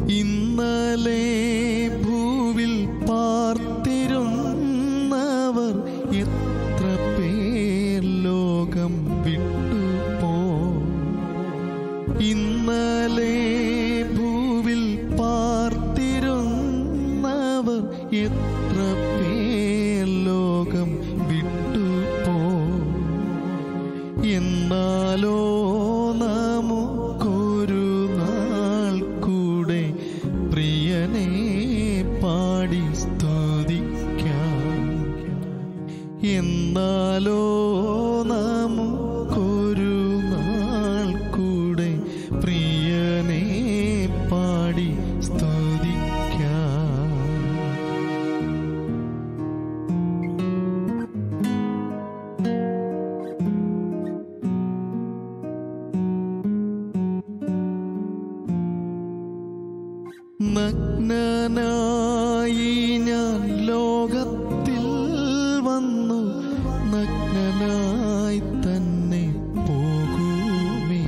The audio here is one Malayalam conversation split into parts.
ഇന്നലെ ഭൂവിൽ പാർത്തിരുന്നവർ എത്ര പേർ ലോകം വിട്ടുപോ ഇന്നലെ ഭൂവിൽ പാർത്തിരുന്നവർ എത്ര പേർ ലോകം വിട്ടുപോ എന്നാലോ നമുക്കൊരു നാൾ കൂടെ പ്രിയനെ പാടി സ്തുതിക്കാം എന്നാലോ നമുക്കൊരു നാൾ കൂടെ പ്രിയനെ പാടി സ്തുതിക്കാം നഗ്നനായി ഞാൻ ലോകത്തിൽ വന്നു നഗ്നനായി തന്നെ പോകുമേ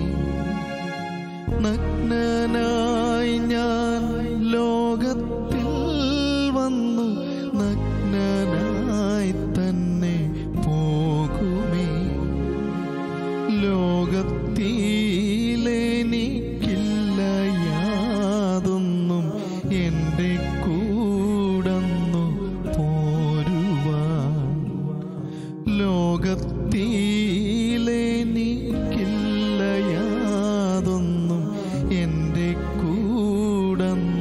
നഗ്നനായി ഞാൻ ലോകത്തിൽ വന്നു നഗ്നനായി തന്നെ പോകുമേ ലോകത്തിലെനിക്കില്ല യാതൊന്നും എൻ്റെ കൂടന്നു പോരുവാൻ ലോകത്തിലെനിക്കില്ല യാതൊന്നും എൻ്റെ കൂടന്നു